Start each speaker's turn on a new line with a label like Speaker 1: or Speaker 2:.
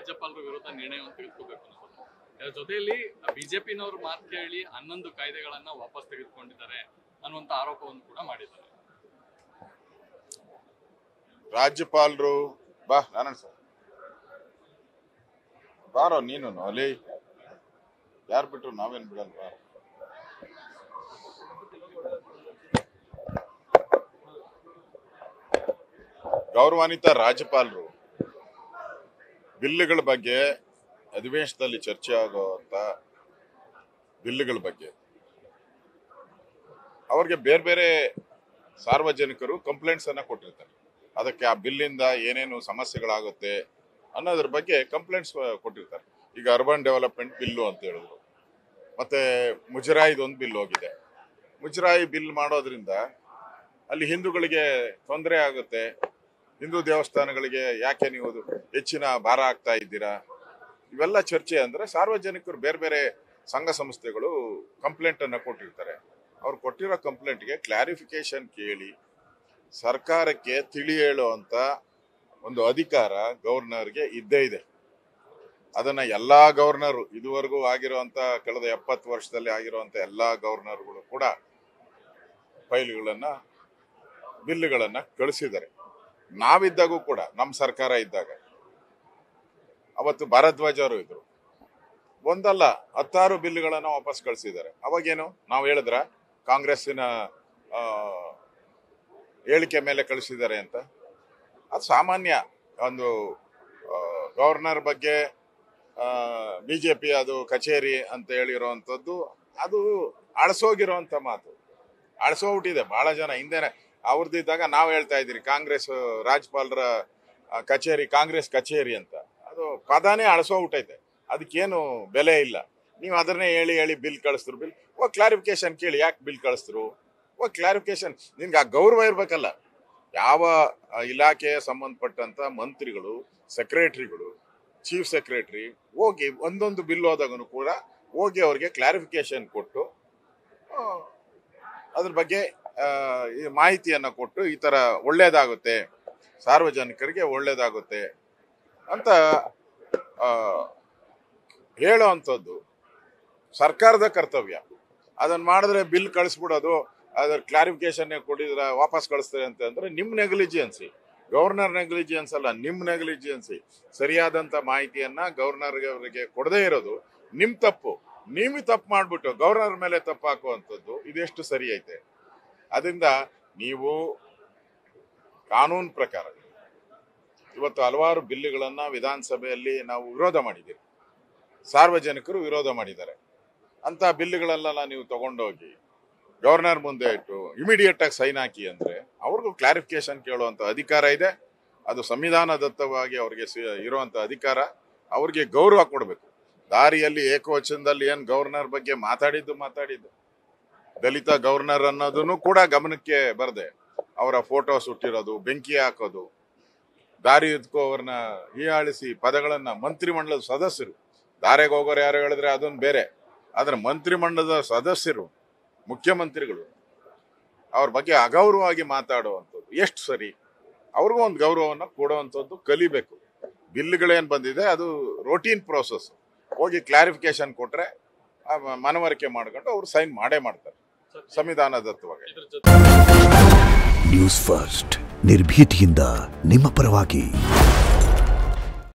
Speaker 1: ರಾಜ್ಯಪಾಲರ ವಿರುದ್ಧ ನಿರ್ಣಯವನ್ನು ತೆಗೆದುಕೋಬೇಕು ಅನ್ನೋದು ಇದರ ಜೊತೆಯಲ್ಲಿ ಬಿಜೆಪಿನವರು ಮಾತು ಕೇಳಿ ಹನ್ನೊಂದು ಕಾಯ್ದೆಗಳನ್ನ ವಾಪಸ್ ತೆಗೆದುಕೊಂಡಿದ್ದಾರೆ ಅನ್ನುವಂತ ಆರೋಪವನ್ನು ಕೂಡ ಮಾಡಿದ್ದಾರೆ
Speaker 2: ರಾಜ್ಯಪಾಲರು ಬಾ ನಾರಾಯಣ ಸರ್ ಬಾರೋ ನೀನು ಅಲ್ಲಿ ಯಾರು ಬಿಟ್ರು ನಾವೇನ್ ಬಿಡಲ್ಲ ಬಾರೋ ಗೌರವಾನ್ವಿತ ರಾಜ್ಯಪಾಲರು ಬಿಲ್లుಗಳ ಬಗ್ಗೆ ಅಧಿವೇಶನದಲ್ಲಿ ಚರ್ಚೆ ಆಗುವಂತ ಬಿಲ್లుಗಳ ಬಗ್ಗೆ ಅವ್ರಿಗೆ ಬೇರೆ ಬೇರೆ ಸಾರ್ವಜನಿಕರು ಕಂಪ್ಲೇಂಟ್ಸ್ ಅನ್ನ ಕೊಟ್ಟಿರ್ತಾರೆ ಅದಕ್ಕೆ ಆ ಬಿಲ್ಲಿಂದ ಏನೇನು ಸಮಸ್ಯೆಗಳಾಗುತ್ತೆ ಅನ್ನೋದ್ರ ಬಗ್ಗೆ ಕಂಪ್ಲೇಂಟ್ಸ್ ಕೊಟ್ಟಿರ್ತಾರೆ ಈಗ ಅರ್ಬನ್ ಡೆವಲಪ್ಮೆಂಟ್ ಬಿಲ್ಲು ಅಂತ ಹೇಳಿದ್ರು ಮತ್ತೆ ಮುಜರಾಯಿದೊಂದು ಬಿಲ್ ಹೋಗಿದೆ ಮುಜರಾಯಿ ಬಿಲ್ ಮಾಡೋದ್ರಿಂದ ಅಲ್ಲಿ ಹಿಂದೂಗಳಿಗೆ ತೊಂದರೆ ಆಗುತ್ತೆ ಹಿಂದೂ ದೇವಸ್ಥಾನಗಳಿಗೆ ಯಾಕೆ ನೀವು ಅದು ಹೆಚ್ಚಿನ ಭಾರ ಆಗ್ತಾ ಇದ್ದೀರಾ ಇವೆಲ್ಲ ಚರ್ಚೆ ಅಂದ್ರೆ ಸಾರ್ವಜನಿಕರು ಬೇರೆ ಬೇರೆ ಸಂಘ ಸಂಸ್ಥೆಗಳು ಕಂಪ್ಲೇಂಟ್ ಅನ್ನ ಕೊಟ್ಟಿರ್ತಾರೆ ಅವ್ರು ಕೊಟ್ಟಿರೋ ಕಂಪ್ಲೇಂಟ್ಗೆ ಕ್ಲಾರಿಫಿಕೇಶನ್ ಕೇಳಿ ಸರ್ಕಾರಕ್ಕೆ ತಿಳಿ ಹೇಳುವಂತ ಒಂದು ಅಧಿಕಾರ ಗವರ್ನರ್ಗೆ ಇದ್ದೇ ಇದೆ ಅದನ್ನ ಎಲ್ಲಾ ಗವರ್ನರು ಇದುವರೆಗೂ ಆಗಿರುವಂತ ಕಳೆದ ಎಪ್ಪತ್ತು ವರ್ಷದಲ್ಲಿ ಆಗಿರುವಂತ ಎಲ್ಲಾ ಗವರ್ನರ್ಗಳು ಕೂಡ ಫೈಲ್ಗಳನ್ನ ಬಿಲ್లుಗಳನ್ನ ಕಳಿಸಿದ್ದಾರೆ ನಾವಿದ್ದಾಗೂ ಕೂಡ ನಮ್ಮ ಸರ್ಕಾರ ಇದ್ದಾಗ ಅವತ್ತು ಭಾರದ್ವಾಜ್ ಅವರು ಇದ್ರು ಒಂದಲ್ಲ ಹತ್ತಾರು ಬಿಲ್లుಗಳನ್ನ ವಾಪಸ್ ಕಳಿಸಿದ್ದಾರೆ ಅವಾಗೇನು ನಾವು ಹೇಳಿದ್ರ ಕಾಂಗ್ರೆಸ್ಸಿನ ಆ, ಹೇಳಿಕೆ ಮೇಲೆ ಕಳಿಸಿದ್ದಾರೆ ಅಂತ ಅದು ಸಾಮಾನ್ಯ ಒಂದು ಗವರ್ನರ್ ಬಗ್ಗೆ ಬಿಜೆಪಿ ಅದು ಕಚೇರಿ ಅಂತ ಹೇಳಿರುವಂಥದ್ದು ಅದು ಅಳಸೋಗಿರುವಂತ ಮಾತು ಅಳಸೋಗ್ಬಿಟ್ಟಿದೆ ಬಹಳ ಜನ ಹಿಂದೆನೆ ಅವ್ರದ್ದಿದ್ದಾಗ ನಾವು ಹೇಳ್ತಾ ಇದ್ದೀರಿ ಕಾಂಗ್ರೆಸ್ ರಾಜ್ಯಪಾಲರ ಆ, ಕಚೇರಿ ಕಾಂಗ್ರೆಸ್ ಕಚೇರಿ ಅಂತ ಅದು ಪದಾನೇ ಅಳಸೋಗ್ಬಿಟ್ಟೈತೆ ಅದಕ್ಕೇನು ಬೆಲೆ ಇಲ್ಲ ನೀವು ಅದನ್ನೇ ಹೇಳಿ ಹೇಳಿ ಬಿಲ್ ಕಳಿಸ್ರು ಬಿಲ್ ಓ ಕ್ಲಾರಿಫಿಕೇಶನ್ ಕೇಳಿ ಯಾಕೆ ಬಿಲ್ ಕಳಿಸ್ರು ಓ ಕ್ಲಾರಿಫಿಕೇಶನ್ ನಿನ್ಗೆ ಆ ಗೌರವ ಇರ್ಬೇಕಲ್ಲ ಯಾವ ಆ, ಇಲಾಖೆಯ ಸಂಬಂಧಪಟ್ಟಂತ ಮಂತ್ರಿಗಳು ಸೆಕ್ರೆಟರಿಗಳು ಚೀಫ್ ಸೆಕ್ರೆಟರಿ ಹೋಗಿ ಒಂದೊಂದು ಬಿಲ್ ಹೋದಾಗೂ ಕೂಡ ಹೋಗಿ ಅವ್ರಿಗೆ ಕ್ಲಾರಿಫಿಕೇಶನ್ ಕೊಟ್ಟು ಆ, ಅದ್ರ ಬಗ್ಗೆ ಆ, ಈ ಮಾಹಿತಿಯನ್ನ ಕೊಟ್ಟು ಈ ತರ ಒಳ್ಳೇದಾಗುತ್ತೆ ಸಾರ್ವಜನಿಕರಿಗೆ ಒಳ್ಳೇದಾಗುತ್ತೆ ಅಂತ ಆ, ಹೇಳೋವಂಥದ್ದು ಸರ್ಕಾರದ ಕರ್ತವ್ಯ ಅದನ್ನ ಮಾಡಿದ್ರೆ ಬಿಲ್ ಕಳಿಸ್ಬಿಡೋದು ಅದ್ರ ಕ್ಲಾರಿಫಿಕೇಶನ್ ಕೊಡಿದ್ರೆ ವಾಪಸ್ ಕಳಿಸ್ತಾರೆ ಅಂತ ಅಂದ್ರೆ ನಿಮ್ ನೆಗ್ಲಿಜಿಯನ್ಸಿ ಗವರ್ನರ್ ನೆಗ್ಲಿಜಿಯನ್ಸ್ ಅಲ್ಲ ನಿಮ್ ನೆಗ್ಲಿಜಿಯನ್ಸಿ ಸರಿಯಾದಂತ ಮಾಹಿತಿಯನ್ನ ಗವರ್ನರ್ ಅವರಿಗೆ ಕೊಡದೇ ಇರೋದು ನಿಮ್ ತಪ್ಪು ನೀವು ತಪ್ಪು ಮಾಡ್ಬಿಟ್ಟು ಗವರ್ನರ್ ಮೇಲೆ ತಪ್ಪು ಹಾಕುವಂಥದ್ದು ಇದೆಷ್ಟು ಸರಿ ಐತೆ ಅದರಿಂದ ನೀವು ಕಾನೂನು ಪ್ರಕಾರ ಇವತ್ತು ಹಲವಾರು ಬಿಲ್ಲುಗಳನ್ನ ವಿಧಾನಸಭೆಯಲ್ಲಿ ನಾವು ವಿರೋಧ ಮಾಡಿದ್ದೀವಿ ಸಾರ್ವಜನಿಕರು ವಿರೋಧ ಮಾಡಿದ್ದಾರೆ ಅಂತ ಬಿಲ್ಲುಗಳೆಲ್ಲ ನೀವು ತಗೊಂಡೋಗಿ ಗವರ್ನರ್ ಮುಂದೆ ಇಟ್ಟು ಇಮಿಡಿಯೇಟ್ ಆಗಿ ಸೈನ್ ಹಾಕಿ ಅಂದ್ರೆ ಅವ್ರಿಗೂ ಕ್ಲಾರಿಫಿಕೇಶನ್ ಕೇಳುವಂತ ಅಧಿಕಾರ ಇದೆ ಅದು ಸಂವಿಧಾನದತ್ತವಾಗಿ ಅವ್ರಿಗೆ ಸಿ- ಇರುವಂತ ಅಧಿಕಾರ ಅವ್ರಿಗೆ ಗೌರವ ಕೊಡಬೇಕು ದಾರಿಯಲ್ಲಿ ಏಕವಚನದಲ್ಲಿ ಏನ್ ಗವರ್ನರ್ ಬಗ್ಗೆ ಮಾತಾಡಿದ್ದು ಮಾತಾಡಿದ್ದು ದಲಿತ ಗವರ್ನರ್ ಅನ್ನೋದನ್ನು ಕೂಡ ಗಮನಕ್ಕೆ ಬರದೆ ಅವರ ಫೋಟೋ ಸುಟ್ಟಿರೋದು ಬೆಂಕಿ ಹಾಕೋದು ದಾರಿ ಅವ್ರನ್ನ ಹೀಯಾಳಿಸಿ ಪದಗಳನ್ನ ಮಂತ್ರಿಮಂಡಲದ ಸದಸ್ಯರು ದಾರೆಗೆ ಹೋಗೋರು ಯಾರು ಹೇಳಿದ್ರೆ ಅದೊಂದು ಬೇರೆ ಆದ್ರೆ ಮಂತ್ರಿಮಂಡಲದ ಸದಸ್ಯರು ಮುಖ್ಯಮಂತ್ರಿಗಳು ಅವ್ರ ಬಗ್ಗೆ ಅಗೌರವವಾಗಿ ಮಾತಾಡುವಂಥದ್ದು ಎಷ್ಟು ಸರಿ ಅವ್ರಿಗೂ ಒಂದು ಗೌರವವನ್ನು ಕೊಡುವಂಥದ್ದು ಕಲಿಬೇಕು ಬಿಲ್ಗಳೇನು ಬಂದಿದೆ ಅದು ರೋಟೀನ್ ಪ್ರೋಸೆಸ್ ಹೋಗಿ ಕ್ಲಾರಿಫಿಕೇಶನ್ ಕೊಟ್ರೆ ಆ ಮ- ಮನವರಿಕೆ ಮಾಡ್ಕೊಂಡು ಅವ್ರು ಸೈನ್ ಮಾಡೇ ಮಾಡ್ತಾರೆ ಸಂವಿಧಾನದತ್ತವಾಗಿ
Speaker 1: ಇದ್ರ ಜೊತೆ
Speaker 3: ನ್ಯೂಸ್ ಫಸ್ಟ್ ನಿರ್ಭೀತಿಯಿಂದ ನಿಮ್ಮ ಪರವಾಗಿ